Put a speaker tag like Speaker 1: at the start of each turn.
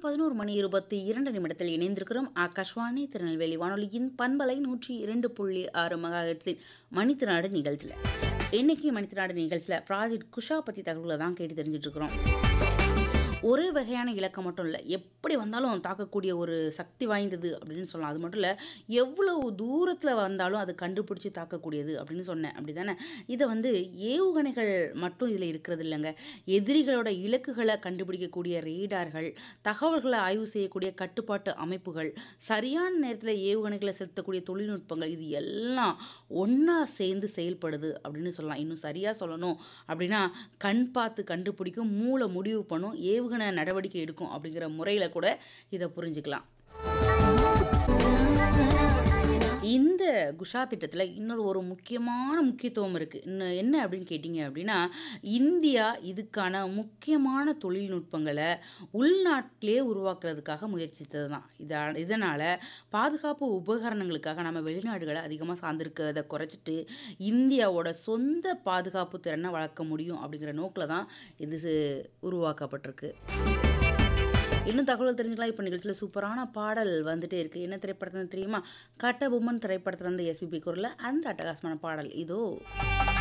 Speaker 1: பதினோரு மணி இருபத்தி இரண்டு நிமிடத்தில் இணைந்திருக்கிறோம் ஆகாஷ்வாணி திருநெல்வேலி வானொலியின் பண்பலை நூற்றி இரண்டு புள்ளி ஆறு மெகாஹெட்ஸின் மணித்திராடு நிகழ்ச்சியில் இன்னைக்கு மணித்திராடு நிகழ்ச்சியில் ப்ராஜெக்ட் குஷா பற்றி தகவல்களை தான் கேட்டு தெரிஞ்சுட்டு இருக்கிறோம் ஒரே வகையான இலக்கம் மட்டும் இல்லை எப்படி வந்தாலும் தாக்கக்கூடிய ஒரு சக்தி வாய்ந்தது அப்படின்னு சொல்லலாம் அது மட்டும் இல்லை எவ்வளவு தூரத்தில் வந்தாலும் அது கண்டுபிடிச்சி தாக்கக்கூடியது அப்படின்னு சொன்னேன் அப்படி தானே இதை வந்து ஏவுகணைகள் மட்டும் இதில் இருக்கிறது இல்லைங்க எதிரிகளோட இலக்குகளை கண்டுபிடிக்கக்கூடிய ரேடார்கள் தகவல்களை ஆய்வு செய்யக்கூடிய கட்டுப்பாட்டு அமைப்புகள் சரியான நேரத்தில் ஏவுகணைகளை செலுத்தக்கூடிய தொழில்நுட்பங்கள் இது எல்லாம் ஒன்றா சேர்ந்து செயல்படுது அப்படின்னு சொல்லலாம் இன்னும் சரியாக சொல்லணும் அப்படின்னா கண் பார்த்து கண்டுபிடிக்கும் மூளை முடிவு பண்ணும் ஏவுகணை நடவடிக்கை எடுக்கும் அப்படிங்கிற முறையில் கூட இதை புரிஞ்சுக்கலாம் இந்த குஷா திட்டத்தில் இன்னொரு ஒரு முக்கியமான முக்கியத்துவம் இருக்குது இன்னும் என்ன அப்படின்னு கேட்டிங்க அப்படின்னா இந்தியா இதுக்கான முக்கியமான தொழில்நுட்பங்களை உள்நாட்டிலே உருவாக்குறதுக்காக முயற்சித்தது தான் இதா இதனால் பாதுகாப்பு உபகரணங்களுக்காக நம்ம வெளிநாடுகளை அதிகமாக சார்ந்திருக்கிறத குறைச்சிட்டு இந்தியாவோட சொந்த பாதுகாப்பு திறனை வளர்க்க முடியும் அப்படிங்கிற நோக்கில் தான் இது உருவாக்கப்பட்டிருக்கு இன்னும் தகவல் தெரிஞ்சுக்கலாம் இப்போ நிகழ்ச்சியில் சூப்பரான பாடல் வந்துட்டே இருக்குது என்ன திரைப்படத்தில் தெரியுமா கட்ட பொம்மன் திரைப்படத்தில் இருந்து எஸ்பிபி குரலில் அந்த அட்டகாசமான பாடல் இதோ